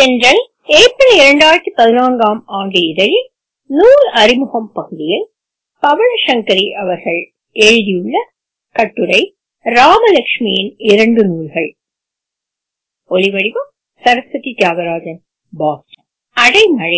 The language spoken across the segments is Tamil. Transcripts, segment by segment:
தென்றல் ஏப்ரல் இரண்டாயிரத்தி பதினான்காம் ஆண்டு இதழில் நூல் அறிமுகம் பகுதியில் பவளசங்கரி அவர்கள் எழுதியுள்ள கட்டுரை ராமலட்சுமியின் இரண்டு நூல்கள் ஒளிவடிவம் சரஸ்வதி தியாகராஜன் பாஸ்டன் அடைமழை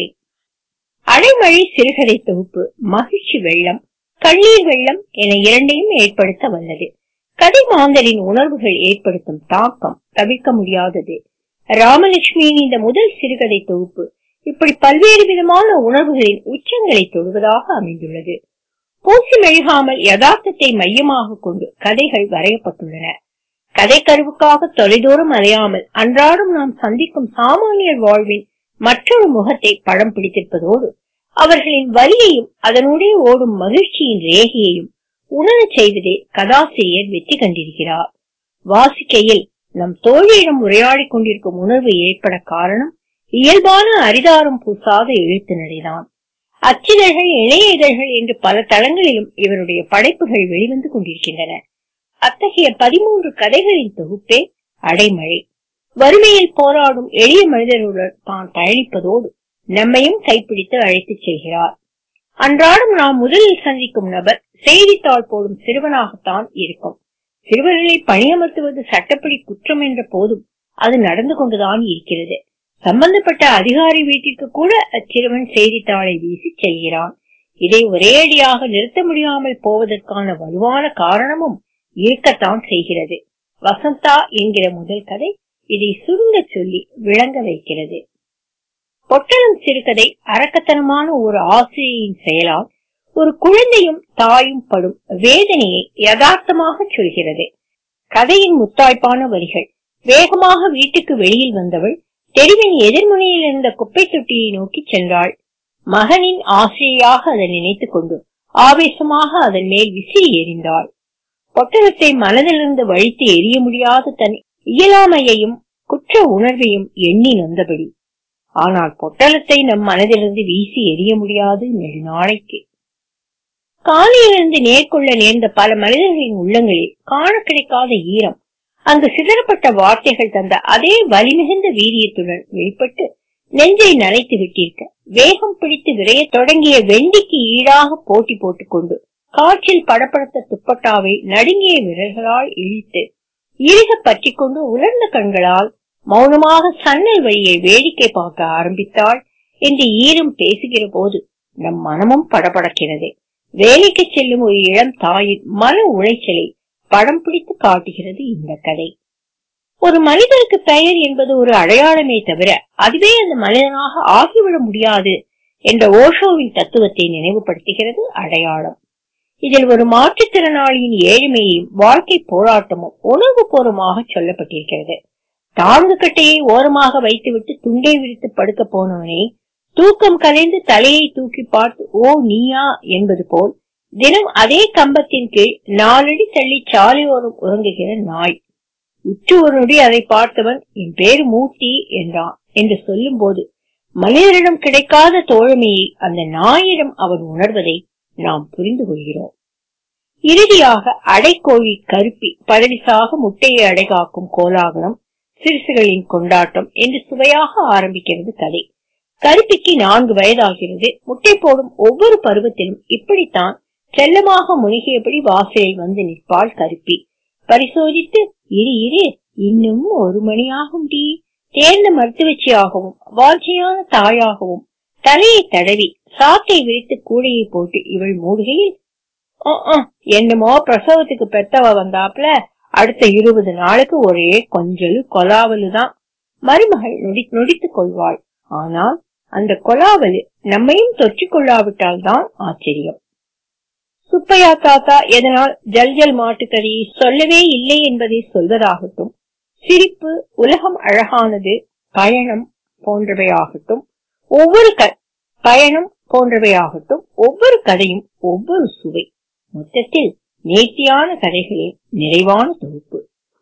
அடைமழை சிறுகதை தொகுப்பு மகிழ்ச்சி வெள்ளம் கண்ணீர் வெள்ளம் என இரண்டையும் ஏற்படுத்த வல்லது கதை மாந்தரின் உணர்வுகள் ஏற்படுத்தும் தாக்கம் தவிர்க்க முடியாதது ராமலட்சுமியின் இந்த முதல் சிறுகதை தொகுப்பு இப்படி பல்வேறு விதமான உணர்வுகளின் உச்சங்களை தொடுவதாக அமைந்துள்ளது பூசி மெழுகாமல் யதார்த்தத்தை மையமாக கொண்டு கதைகள் வரையப்பட்டுள்ளன கதை கருவுக்காக தொலைதூரம் அலையாமல் அன்றாடம் நாம் சந்திக்கும் சாமானியர் வாழ்வின் மற்றொரு முகத்தை படம் பிடித்திருப்பதோடு அவர்களின் வலியையும் அதனுடைய ஓடும் மகிழ்ச்சியின் ரேகையையும் உணரச் செய்வதில் கதாசிரியர் வெற்றி கண்டிருக்கிறார் வாசிக்கையில் நம் தோழியிடம் உரையாடிக் கொண்டிருக்கும் உணர்வு ஏற்பட காரணம் இயல்பான அரிதாரம் பூசாத எழுத்து நடைதான் அச்சிதழ்கள் இணைய இதழ்கள் என்று பல தளங்களிலும் இவருடைய படைப்புகள் வெளிவந்து கொண்டிருக்கின்றன அத்தகைய பதிமூன்று கதைகளின் தொகுப்பே அடைமழை வறுமையில் போராடும் எளிய மனிதர்களுடன் தான் பயணிப்பதோடு நம்மையும் கைப்பிடித்து அழைத்துச் செல்கிறார் அன்றாடம் நாம் முதலில் சந்திக்கும் நபர் செய்தித்தாள் போடும் சிறுவனாகத்தான் இருக்கும் சிறுவர்களை பணியமர்த்துவது சட்டப்படி குற்றம் என்ற போதும் அது நடந்து கொண்டுதான் இருக்கிறது சம்பந்தப்பட்ட அதிகாரி வீட்டிற்கு கூட அச்சிறுவன் செய்தித்தாளை வீசி செல்கிறான் இதை ஒரேடியாக நிறுத்த முடியாமல் போவதற்கான வலுவான காரணமும் இருக்கத்தான் செய்கிறது வசந்தா என்கிற முதல் கதை இதை சுருங்க சொல்லி விளங்க வைக்கிறது பொட்டலம் சிறுகதை அரக்கத்தனமான ஒரு ஆசிரியரின் செயலால் ஒரு குழந்தையும் தாயும் படும் வேதனையை யதார்த்தமாக சொல்கிறது கதையின் முத்தாய்ப்பான வரிகள் வேகமாக வீட்டுக்கு வெளியில் வந்தவள் தெருவின் எதிர்முனையில் இருந்த குப்பை தொட்டியை நோக்கி சென்றாள் மகனின் ஆசையாக அதை நினைத்துக் கொண்டு ஆவேசமாக அதன் மேல் விசிறி எறிந்தாள் பொட்டலத்தை மனதிலிருந்து வழித்து எரிய முடியாத தன் இயலாமையையும் குற்ற உணர்வையும் எண்ணி நொந்தபடி ஆனால் பொட்டலத்தை நம் மனதிலிருந்து வீசி எரிய முடியாது நெடுநாளைக்கு காலையிலிருந்து நேர்கொள்ள நேர்ந்த பல மனிதர்களின் உள்ளங்களில் காண கிடைக்காத ஈரம் அங்கு சிதறப்பட்ட வார்த்தைகள் தந்த அதே வலிமிகுந்த வீரியத்துடன் வெளிப்பட்டு நெஞ்சை நனைத்து விட்டிருக்க வேகம் பிடித்து விரைய தொடங்கிய வெண்டிக்கு ஈடாக போட்டி போட்டுக்கொண்டு காற்றில் படப்படுத்த துப்பட்டாவை நடுங்கிய விரல்களால் இழுத்து இறுக பற்றி கொண்டு உலர்ந்த கண்களால் மௌனமாக சன்னல் வழியை வேடிக்கை பார்க்க ஆரம்பித்தாள் என்று ஈரம் பேசுகிற போது நம் மனமும் படபடக்கிறது வேலைக்கு செல்லும் ஒரு இளம் தாயின் மன உளைச்சலை படம் பிடித்து காட்டுகிறது இந்த கதை ஒரு மனிதனுக்கு பெயர் என்பது ஒரு அடையாளமே தவிர அதுவே அந்த மனிதனாக ஆகிவிட முடியாது என்ற ஓஷோவின் தத்துவத்தை நினைவுபடுத்துகிறது அடையாளம் இதில் ஒரு மாற்றுத்திறனாளியின் ஏழ்மையையும் வாழ்க்கை போராட்டமும் உணர்வு பூர்வமாக சொல்லப்பட்டிருக்கிறது தாழ்வு கட்டையை ஓரமாக வைத்துவிட்டு துண்டை விரித்து படுக்க போனவனை தூக்கம் கலைந்து தலையை தூக்கி பார்த்து ஓ நீயா என்பது போல் தினம் அதே கம்பத்தின் கீழ் நாலடி தள்ளி சாலையோரம் உறங்குகிற நாய் உற்று ஒரு நொடி அதை பார்த்தவன் என் பேரு மூர்த்தி என்றான் என்று சொல்லும் போது மனிதரிடம் கிடைக்காத தோழமையை அந்த நாயிடம் அவன் உணர்வதை நாம் புரிந்து கொள்கிறோம் இறுதியாக அடைக்கோழி கருப்பி பரடிசாக முட்டையை அடைகாக்கும் கோலாகலம் சிறுசுகளின் கொண்டாட்டம் என்று சுவையாக ஆரம்பிக்கிறது கதை கருப்பிக்கு நான்கு வயதாகிறது முட்டை போடும் ஒவ்வொரு பருவத்திலும் இப்படித்தான் செல்லமாக முழுகியபடி வாசலில் வந்து நிற்பாள் கருப்பி பரிசோதித்து இரு இரு இன்னும் ஒரு மணியாகும் டி தேர்ந்த மருத்துவச்சியாகவும் வாஞ்சியான தாயாகவும் தலையை தடவி சாக்கை விரித்து கூடையை போட்டு இவள் மூடுகையில் என்னமோ பிரசவத்துக்கு பெத்தவ வந்தாப்ல அடுத்த இருபது நாளுக்கு ஒரே கொஞ்சலு கொலாவலு தான் மருமகள் நொடி நொடித்துக் கொள்வாள் ஆனால் அந்த கொலாவலு நம்மையும் தொற்றிக் கொள்ளாவிட்டால் தான் ஆச்சரியம் சுப்பையா தாத்தா எதனால் ஜல்ஜல் மாட்டுக்கறியை சொல்லவே இல்லை என்பதை சொல்வதாகட்டும் சிரிப்பு உலகம் அழகானது பயணம் போன்றவையாகட்டும் ஒவ்வொரு பயணம் போன்றவையாகட்டும் ஒவ்வொரு கதையும் ஒவ்வொரு சுவை மொத்தத்தில் நேர்த்தியான கதைகளின் நிறைவான தொகுப்பு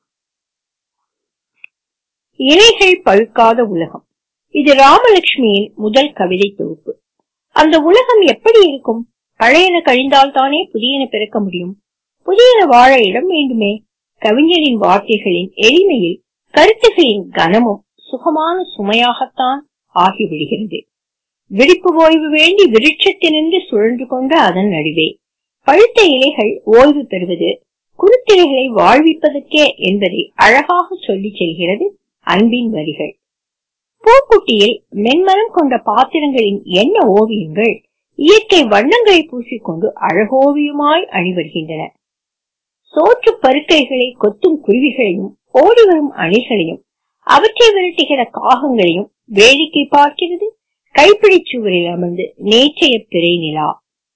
இலைகள் பழுக்காத உலகம் இது ராமலட்சுமியின் முதல் கவிதை தொகுப்பு அந்த உலகம் எப்படி இருக்கும் பழையன கழிந்தால் தானே புதியன பிறக்க முடியும் புதியன வாழ இடம் வேண்டுமே கவிஞரின் வார்த்தைகளின் எளிமையில் கருத்துகளின் கனமும் சுகமான சுமையாகத்தான் ஆகிவிடுகிறது விழிப்பு ஓய்வு வேண்டி விருட்சத்தினின்று சுழன்று கொண்ட அதன் நடுவே பழுத்த இலைகள் ஓய்வு பெறுவது குருத்திரைகளை வாழ்விப்பதற்கே என்பதை அழகாக சொல்லி செல்கிறது அன்பின் வரிகள் பூக்குட்டியில் மென்மனம் கொண்ட பாத்திரங்களின் எண்ண ஓவியங்கள் இயற்கை வண்ணங்களை பூசிக்கொண்டு அழகோவியமாய் அணிவருகின்றன சோற்று பருக்கைகளை கொத்தும் குருவிகளையும் ஓடிவரும் அணில்களையும் அவற்றை விரட்டுகிற காகங்களையும் வேடிக்கை பார்க்கிறது கைப்பிடிச் சுவரில் அமர்ந்து நேற்றைய பிறை நிலா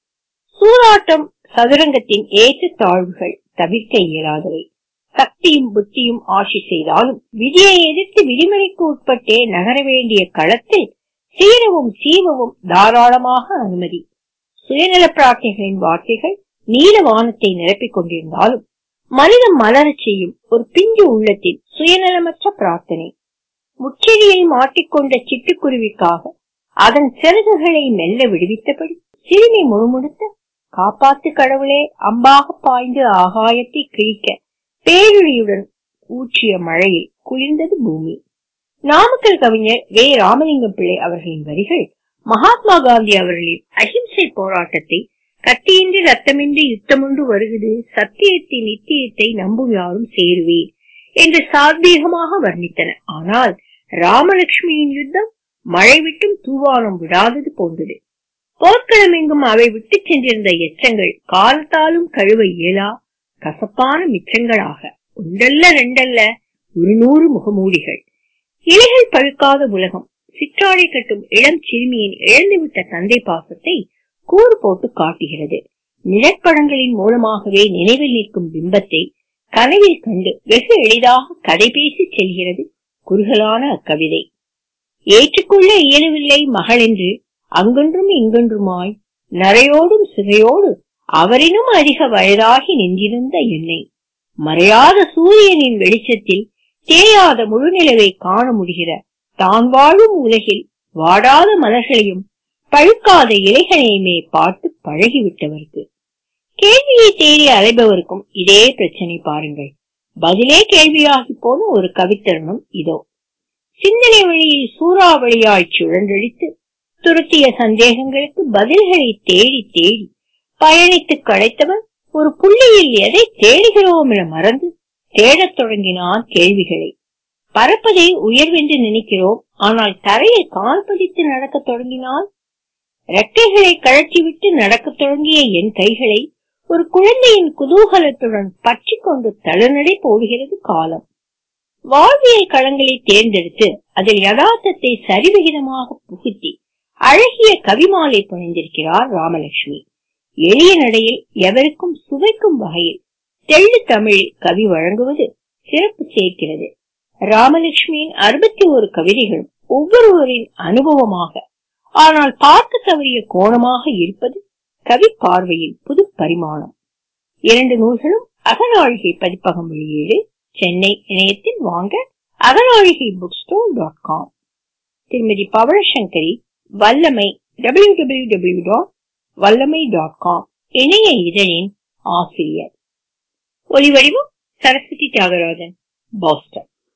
சூதாட்டம் சதுரங்கத்தின் ஏற்ற தாழ்வுகள் தவிர்க்க இயலாதவை சக்தியும் புத்தியும் ஆட்சி செய்தாலும் விதியை எதிர்த்து விதிமுறைக்கு உட்பட்டே நகர வேண்டிய களத்தில் சீரவும் சீவவும் தாராளமாக அனுமதி சுயநல பிரார்த்தனைகளின் வார்த்தைகள் நீல வானத்தை நிரப்பிக் கொண்டிருந்தாலும் மனிதம் மலரச் செய்யும் ஒரு பிஞ்சு உள்ளத்தின் சுயநலமற்ற பிரார்த்தனை முச்செடியை மாட்டிக்கொண்ட சிட்டுக்குருவிக்காக அதன் சிறகுகளை மெல்ல விடுவித்தபடி சிறுமி முழுமுடுத்த காப்பாத்து கடவுளே அம்பாக பாய்ந்து ஆகாயத்தை கிழிக்க பேருழியுடன் ஊற்றிய மழையில் குளிர்ந்தது பூமி நாமக்கல் கவிஞர் வே ராமலிங்கம் பிள்ளை அவர்களின் வரிகள் மகாத்மா காந்தி அவர்களின் அஹிம்சை போராட்டத்தை கத்தியின்றி ரத்தமின்றி யுத்தமுண்டு வருகிறது சத்தியத்தின் நித்தியத்தை நம்பும் யாரும் சேருவீர் என்று சாத்வீகமாக வர்ணித்தன ஆனால் ராமலட்சுமியின் யுத்தம் மழை விட்டும் தூவானம் விடாதது போன்றது போர்க்களம் எங்கும் அவை விட்டு சென்றிருந்த எச்சங்கள் காலத்தாலும் கழுவ இயலா கசப்பான மிச்சங்களாக ஒன்றல்ல ரெண்டல்ல ஒரு நூறு முகமூடிகள் இலைகள் பழுக்காத உலகம் சிற்றாடை கட்டும் இளம் சிறுமியின் இழந்துவிட்ட தந்தை பாசத்தை கூறு போட்டு காட்டுகிறது நிழற்படங்களின் மூலமாகவே நினைவில் நிற்கும் பிம்பத்தை கனவில் கண்டு வெகு எளிதாக கதை பேசி செல்கிறது குறுகலான அக்கவிதை ஏற்றுக்கொள்ள இயலவில்லை மகள் என்று அங்கொன்றும் இங்கொன்றுமாய் நரையோடும் சிறையோடு அவரினும் அதிக வயதாகி நின்றிருந்த என்னை மறையாத சூரியனின் வெளிச்சத்தில் தேயாத முழுநிலவை காண முடிகிற தான் வாழும் உலகில் வாடாத மலர்களையும் பழுக்காத இலைகளையுமே பார்த்து பழகிவிட்டவருக்கு கேள்வியை தேடி அலைபவருக்கும் இதே பிரச்சனை பாருங்கள் பதிலே கேள்வியாகி போன ஒரு கவித்தருணம் இதோ சிந்தனை வழியில் சூறாவளியாய் சுழன்றடித்து துருத்திய சந்தேகங்களுக்கு பதில்களை தேடி தேடி பயணித்து களைத்தவன் ஒரு புள்ளியில் எதை தேடுகிறோம் என மறந்து தேடத் தொடங்கினான் கேள்விகளை பறப்பதை உயர்வென்று நினைக்கிறோம் ஆனால் தரையை கால் பதித்து நடக்கத் தொடங்கினால் ரெக்கைகளை கழற்றிவிட்டு நடக்கத் தொடங்கிய என் கைகளை ஒரு குழந்தையின் குதூகலத்துடன் பற்றி கொண்டு தளநடை போடுகிறது காலம் வாழ்வியல் களங்களை தேர்ந்தெடுத்து அதில் யதார்த்தத்தை சரிவிகிதமாக புகுத்தி அழகிய கவிமாலை புனைந்திருக்கிறார் ராமலட்சுமி எளிய நடையில் எவருக்கும் சுவைக்கும் வகையில் தெள்ளு தமிழில் கவி வழங்குவது சிறப்பு சேர்க்கிறது ராமலட்சுமியின் அறுபத்தி ஒரு கவிதைகளும் ஒவ்வொருவரின் அனுபவமாக ஆனால் பார்க்க தவறிய கோணமாக இருப்பது கவி பார்வையில் புது பரிமாணம் இரண்டு நூல்களும் அகநாழிகை பதிப்பகம் வெளியீடு சென்னை இணையத்தில் வாங்க Aganazhigai book store dot com திருமதி Pavalasankari Vallamai W W W dot Vallamai dot com இணைய இதழின் ஆசிரியர் ஒலிவடிவம் சரஸ்வதி தியாகராஜன் பாஸ்டன்